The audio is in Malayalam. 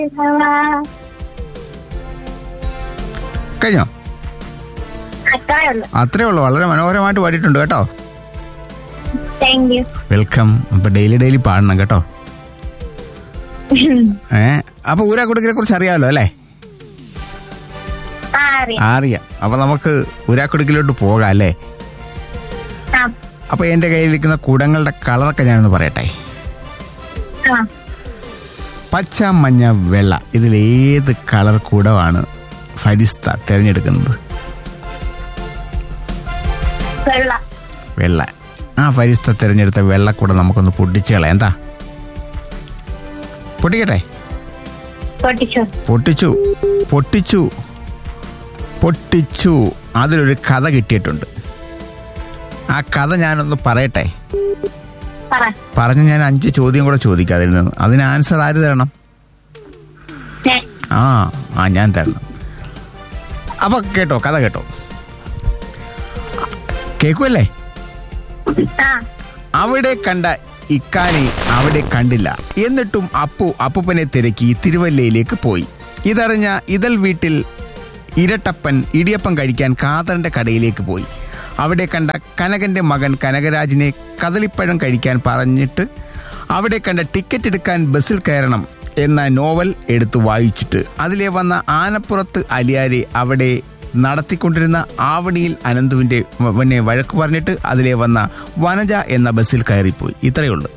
കഴിഞ്ഞോ അത്രേ ഉള്ളൂ അത്രേ ഉള്ളൂ വളരെ മനോഹരമായിട്ട് പാടിയിട്ടുണ്ട് കേട്ടോ താങ്ക് യു വെൽക്കം അപ്പൊ ഡെയിലി ഡെയിലി പാടണം കേട്ടോ ഏ അപ്പൊ ഊരാക്കുടുക്കിനെ കുറിച്ച് അറിയാമല്ലോ അല്ലേ ആ അറിയാം അറിയാം അപ്പൊ നമുക്ക് ഊരാക്കുടുക്കിലോട്ട് പോകാം അല്ലേ ആ അപ്പൊ എന്റെ കയ്യിലിരിക്കുന്ന കുടങ്ങളുടെ കളറൊക്കെ ഞാനൊന്ന് പറയട്ടെ ആ പച്ച മഞ്ഞ വെള്ള ഇതിൽ ഏത് കളർ കുടമാണ് ഫരിസ്ത തിരഞ്ഞെടുക്കുന്നത് വെള്ള വെള്ള ആ ഫരിസ്ത തിരഞ്ഞെടുത്ത വെള്ളക്കുട നമുക്കൊന്ന് പൊട്ടിച്ച് കളയാം എന്താ പൊട്ടിക്കട്ടെ പൊട്ടിച്ചോ പൊട്ടിച്ചു പൊട്ടിച്ചു പൊട്ടിച്ചു അതിലൊരു കഥ കിട്ടിയിട്ടുണ്ട് ആ കഥ ഞാനൊന്ന് പറയട്ടെ പറ പറഞ്ഞ് ഞാൻ അഞ്ച് ചോദ്യം കൂടെ ചോദിക്കാം അതിൽ നിന്ന് അതിന് ആൻസർ ആര് തരണം ഞാൻ ആ ആ ഞാൻ തരണം അപ്പൊ കേട്ടോ കഥ കേട്ടോ കേക്കുമല്ലേ ആ അവിടെ കണ്ട ഇക്കാനെ അവിടെ കണ്ടില്ല എന്നിട്ടും അപ്പു അപ്പുപ്പനെ തിരക്കി തിരുവല്ലയിലേക്ക് പോയി ഇതറിഞ്ഞ ഇതൽ വീട്ടിൽ ഇരട്ടപ്പൻ ഇടിയപ്പം കഴിക്കാൻ കാതറിന്റെ കടയിലേക്ക് പോയി അവിടെ കണ്ട കനകന്റെ മകൻ കനകരാജിനെ കദളിപ്പഴം കഴിക്കാൻ പറഞ്ഞിട്ട് അവിടെ കണ്ട ടിക്കറ്റ് എടുക്കാൻ ബസ്സിൽ കയറണം എന്ന നോവൽ എടുത്ത് വായിച്ചിട്ട് അതിലെ വന്ന ആനപ്പുറത്ത് അലിയാരെ അവിടെ നടത്തിക്കൊണ്ടിരുന്ന ആവണിയിൽ അനന്തുവിന്റെ പിന്നെ വഴക്ക് പറഞ്ഞിട്ട് അതിലെ വന്ന വനജ എന്ന ബസ്സിൽ കയറിപ്പോയി ഇത്രയേ ഉള്ളൂ